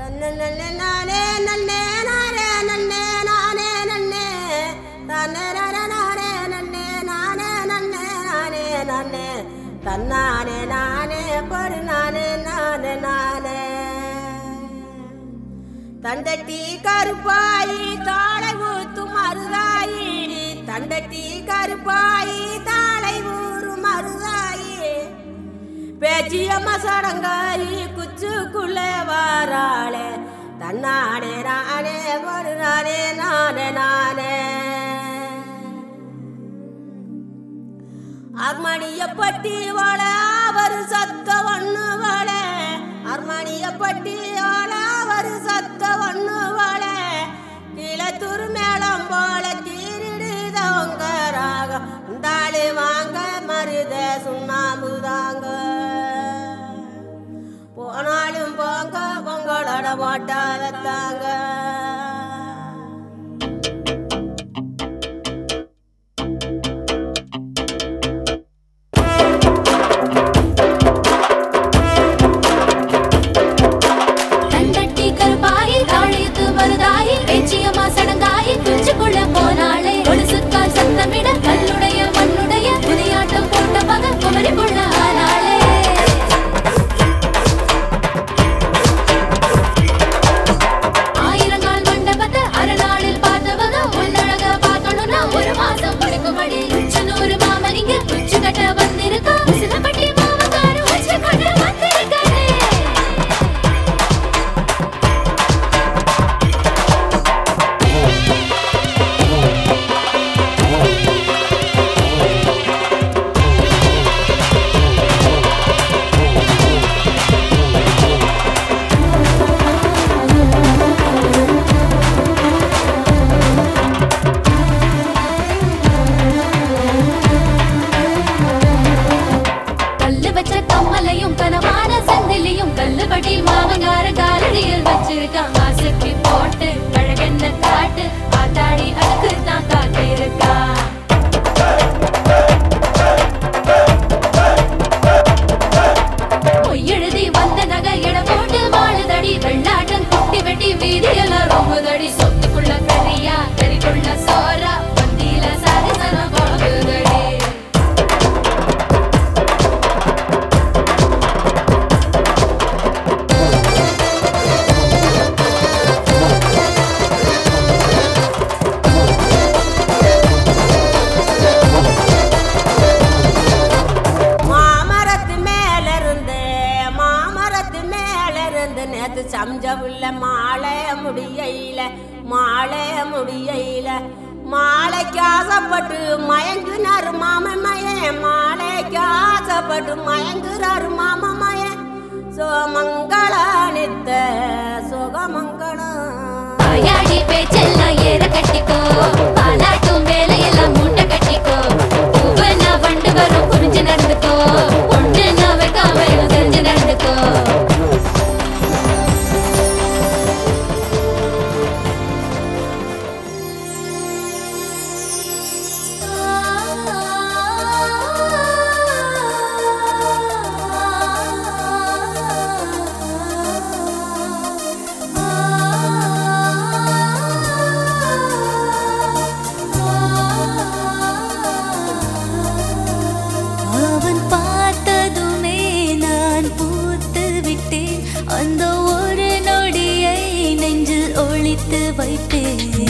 தன்ன நன்னே நானே நன்னே நானே நன்னே நானே நன்னே தன்னே நானே நானே நன்னே நானே நன்னே நானே நன்னே தன்னானே நானே படு நானே நானே நானே தண்டட்டி கருப்பாயி தாளை ஊத்து மருதாயி தண்டட்டி கருப்பாயி தாளை ஊறு மருதாயி பேச்சியம்மா சடங்காயி குச்சுக்குள்ளே வாராளே தன்னானே நானே ஒரு நானே நானே நானே அர்மணிய பட்டி வாழ அவர் சத்த ஒண்ணு வாழ அர்மணிய பட்டி வாழ அவர் சத்த ஒண்ணு வாழ கீழத்தூர் மேளம் போல கீரிடுதவங்க ராகம் உண்டாளி வாங்க மருத சுண்ணாம்பு தாங்க போனாலும் போங்க பொங்கலோட போட்டா வைத்தாங்க தண்டட்டி கருப்பாயி தாழையத்து மருதாயி பேச்சியம்மா சடங்காயி குஞ்சுக்குள்ள போனாளே ஒழுசுக்கால் சத்தமிட கல்லுடைய மண்ணுடைய புதியாட்டம் போட்ட மக குமரி புள்ள ஆனாளே ஆயிரங்கால் மண்டபத்தை அரைநாளில் பார்த்தவங்க உள்ளழக பார்க்கணும்னா ஒரு மாசம் படிக்கும்படி உச்சு நூறு மாமனிங்க உச்சு கட்ட வந்திருக்கா சிலப்பட்டி மாமக்காரன் உச்சு கட்ட வந்திருக்கானே கல்லு வச்ச கம்மலையும் கனவான சந்திலியும் கல்லுபடி மாமங்கார காலடியில் வச்சிருக்கான் ஆசைக்கு போட்டு அழகென்ன காட்டு ஆத்தாடி அதுக்கு தான் காத்து இருக்கா பொய்யெழுதி வந்த நகை எட போட்டு வாழுதடி வெள்ளாட்டம் குட்டி வெட்டி வீதியெல்லாம் ரொம்புதடி சொத்துக்குள்ள கரியா கறிக்குள்ள சோறா பந்தியில சாதிசனம் போகுதடி மாமரத்து மேல இருந்து மாமரத்து மேல இருந்து நேத்து சம்ஜ உள்ள மாலை முடியையில மாலை முடியையில மாலைக்கு ஆசைப்பட்டு மயங்குனாரு மாமன் மயன் மாலைக்கு ஆசைப்பட்டு மயங்குறாரு மாமன் மயன் சோமங்கள நித்த சுகமங்களம் வாயாடி பேச்செல்லாம் ஏற கட்டிக்கோ பாலாட்டும் வேலையெல்லாம் மூட்டை கட்டிக்கோ பூவனா வண்டு வரும் புரிஞ்சு நடந்துக்கோ ஒண்ணு நான் வைக்காம தெரிஞ்சு நடந்துக்கோ அவன் பார்த்ததுமே நான் பூத்து விட்டேன் அந்த ஒரு நொடியை நெஞ்சில் ஒளித்து வைத்தேன்